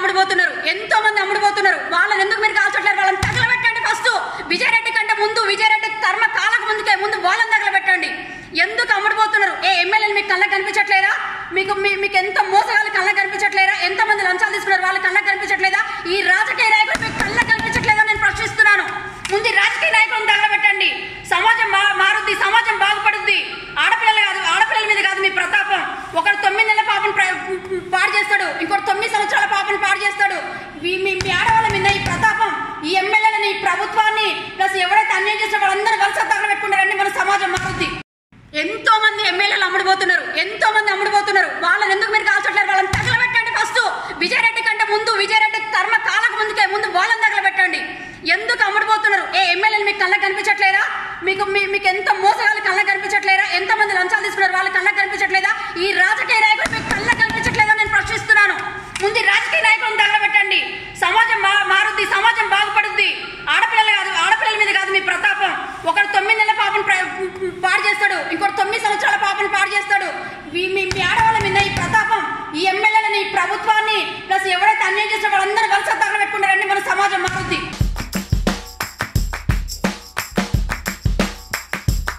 అమ్ముడుపోతున్నారు ఎంతో మంది అమ్ముడుపోతున్నారు వాళ్ళని ఎందుకు మీరు కాల్చట్లేరు వాళ్ళని తగలబెట్టండి ఫస్ట్ విజయరెడ్డి కంటే ముందు విజయరెడ్డి కర్మ కాలకు ముందుకే ముందు వాళ్ళని తగలబెట్టండి ఎందుకు అమ్ముడుపోతున్నారు ఏ ఎమ్మెల్యేలు మీకు కళ్ళకి కనిపించట్లేదా మీకు మీ- మీకు ఎంత మోసగాళ్ళు కళ్ళకి కనిపించట్లేదా ఎంత మంది లంచాలు తీసుకున్నారు వాళ్ళ కళ్ళకి కనిపించట్లేదా ఈ రాజకీయ నాయకులు మీకు కళ్ళకి కనిపించట్లేదా నేను ప్రశ్నిస్తున్నాను ముందు ఈ రాజకీయ నాయకులను తగలబెట్టండి సమాజం మా- మారుద్ది సమాజం బాగుపడుద్ది ఆడపిల్లలు కాదు ఆడపిల్లల మీద కాదు మీ ప్రతాపం ఒకడు తొమ్మిది నెలల పాపను ప్ర- పాడు చేస్తాడు ఇంకోటి తొమ్మిది సంవత్సరాల పాపను పాడు చేస్తాడు మీ- మీ మీ ఆడవాళ్ళ మీద ఈ ప్రతాపం ఈ ఎమ్మెల్యేలని ఈ ప్రభుత్వాన్ని ప్లస్ ఎవరైతే అన్యాయం చేసిన వాళ్ళందరూ వలస తగలబెట్టుకుంటారండి మన సమాజం మారుద్ది ఎంతో మంది ఎమ్మెల్యేలు అమ్ముడుపోతున్నారు ఎంతో మంది అమ్ముడుపోతున్నారు వాళ్ళని ఎందుకు మీరు కాల్చట్లేరు వాళ్ళని తగలబెట్టండి ఫస్ట్ విజయరెడ్డి కంటే ముందు విజయరెడ్డి కర్మ కాలకు ముందుకే ముందు వాళ్ళని తగలబెట్టండి ఎందుకు అమ్ముడుపోతున్నారు ఏ ఎమ్మెల్యేలు మీకు కళ్ళకి కనిపించట్లేదా మీకు మీ- మీకు ఎంత మోసగాళ్ళు కళ్ళకి కనిపించట్లేదా ఎంత మంది లంచాలు తీసుకున్నారు వాళ్ళ కళ్ళకి కనిపించట్లేదా ఈ రాజకీయ నాయకులు మీకు కళ్ళకి కనిపించట్లేదా నేను ప్రశ్నిస్తున్నాను ముందు ఈ రాజకీయ నాయకులను తగలబెట్టండి సమాజం మా- మారుద్ది సమాజం బాగుపడుద్ది ఆడపిల్లలు కాదు ఆడపిల్లల మీద కాదు మీ ప్రతాపం ఒకడు తొమ్మిది నెలల పాపను ప్ర-